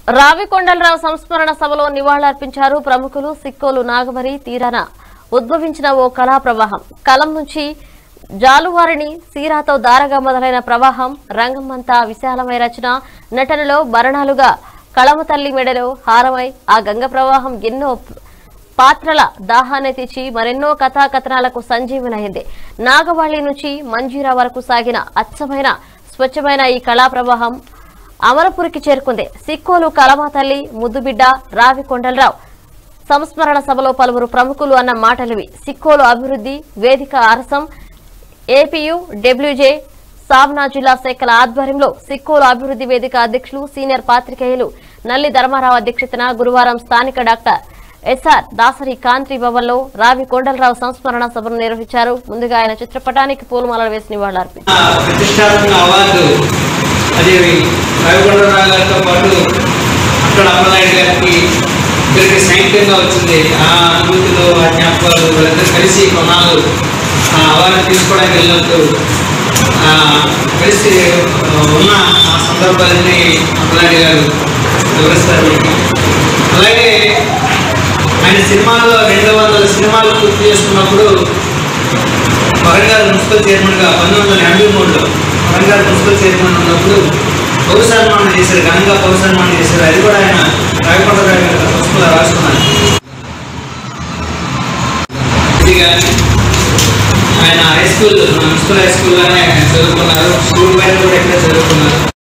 రావికొండలరావు సంస్మరణ సభలో నివాళులర్పించారు ప్రముఖులు సిక్కోలు నాగమరి తీరాన ఉద్భవించిన ఓ కళా ప్రవాహం కలం నుంచి జాలువారిని సీరాతో దారగా మొదలైన ప్రవాహం రంగమంతా విశాలమై రచన నటనలో భరణాలుగా కళమ తల్లి మెడలో హారమై ఆ గంగ ప్రవాహం ఎన్నో పాత్రల దాహాన్ని తెచ్చి మరెన్నో కథాకథనాలకు సంజీవనైంది నాగవల్లి నుంచి మంజీరా వరకు సాగిన అచ్చమైన స్వచ్ఛమైన ఈ కళా ప్రవాహం అమరపురికి చేరుకుంది సిక్కోలు కలమా తల్లి ముద్దుబిడ్డ రావి కొండలరావు సంస్మరణ సభలో పలువురు ప్రముఖులు అన్న మాటలివి సిక్కోలు అభివృద్ధి వేదిక అరసం ఏపీయు డబ్ల్యూజే సావ్నా జిల్లా శాఖల ఆధ్వర్యంలో సిక్కోలు అభివృద్ధి వేదిక అధ్యక్షులు సీనియర్ పాత్రికేయులు నల్లి ధర్మారావు అధ్యక్షతన గురువారం స్థానిక డాక్టర్ ఎస్ఆర్ దాసరి కాంతి భవన్ లో రావి కొండలరావు సంస్మరణ సభను నిర్వహించారు ముందుగా ఆయన చిత్రపటానికి పూలమాలలు వేసి నివాళులర్పించారు ప్రతిష్టాత్మక అవార్డు అది రవికొండరావు గారితో పాటు అక్కడ అమలనాయుడు గారికి ఇద్దరికి సంయుక్తంగా వచ్చింది ఆ అనుభూతిలో ఆ జ్ఞాపకాలు వాళ్ళిద్దరు కలిసి కొన్నాళ్ళు ఆ అవార్డు తీసుకోవడానికి వెళ్ళినప్పుడు ఆ, కలిసి ఆ, ఉన్న ఆ సందర్భాలన్నీ అమలనాయుడు గారు వివరిస్తారు మీకు. అలాగే ఆయన సినిమాలో రెండు వందల సినిమాలు పూర్తి చేసుకున్నప్పుడు వరంగల్ మున్సిపల్ చైర్మన్గా పంతొమ్మిది వందల ఎనభై మూడులో వరంగల్ మున్సిపల్ చైర్మన్ ఉన్నప్పుడు పౌర సన్మానం చేశారు ఘనంగా పౌర సన్మానం చేశారు అది కూడా ఆయన రాయకొండ గారి పుస్తకంలో రాసుకున్నారు ఇది కానీ ఆయన హై స్కూల్ మున్సిపల్ హై స్కూల్లోనే చదువుకున్నారు స్కూల్ పైన కూడా ఇక్కడ చదువుకున్నారు